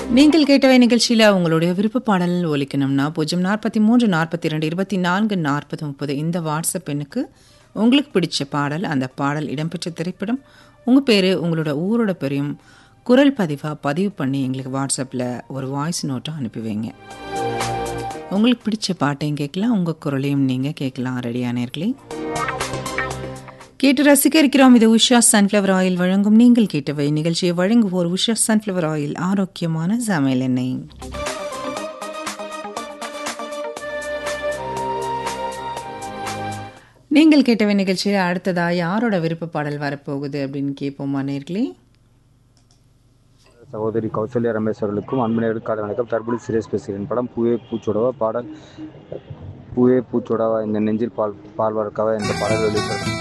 நீங்கள் கேட்டவை நிகழ்ச்சியில் உங்களுடைய விருப்ப பாடல் ஒலிக்கணும்னா பூஜ்ஜியம் நாற்பத்தி மூன்று நாற்பத்தி ரெண்டு இருபத்தி நான்கு நாற்பது முப்பது இந்த வாட்ஸ்அப் எண்ணுக்கு உங்களுக்கு பிடிச்ச பாடல் அந்த பாடல் இடம்பெற்ற திரைப்படம் உங்கள் பேர் உங்களோட ஊரோட பேரையும் குரல் பதிவாக பதிவு பண்ணி எங்களுக்கு வாட்ஸ்அப்பில் ஒரு வாய்ஸ் நோட்டை அனுப்பி வைங்க உங்களுக்கு பிடிச்ச பாட்டையும் கேட்கலாம் உங்கள் குரலையும் நீங்கள் கேட்கலாம் ரெடியானர்களே கேட்டு ரசிக்க இருக்கிறோம் இது உஷா சன்ஃப்ளவர் ஆயில் வழங்கும் நீங்கள் கேட்டவை நிகழ்ச்சியை வழங்குவோர் உஷா சன்ஃப்ளவர் ஆயில் ஆரோக்கியமான சமையல் எண்ணெய் நீங்கள் கேட்டவை நிகழ்ச்சியில் அடுத்ததா யாரோட விருப்ப பாடல் வரப்போகுது அப்படின்னு கேட்போமா நேர்களே சகோதரி கௌசல்யா ரமேஷ் அவர்களுக்கும் அன்பனையர்களுக்கு காலை வணக்கம் தர்புலி சிரேஷ் பேசுகிறேன் படம் பூவே பூச்சோடவா பாடல் பூவே பூச்சோடவா இந்த நெஞ்சில் பால் பால் வளர்க்கவா என்ற பாடல் வெளியிட்டது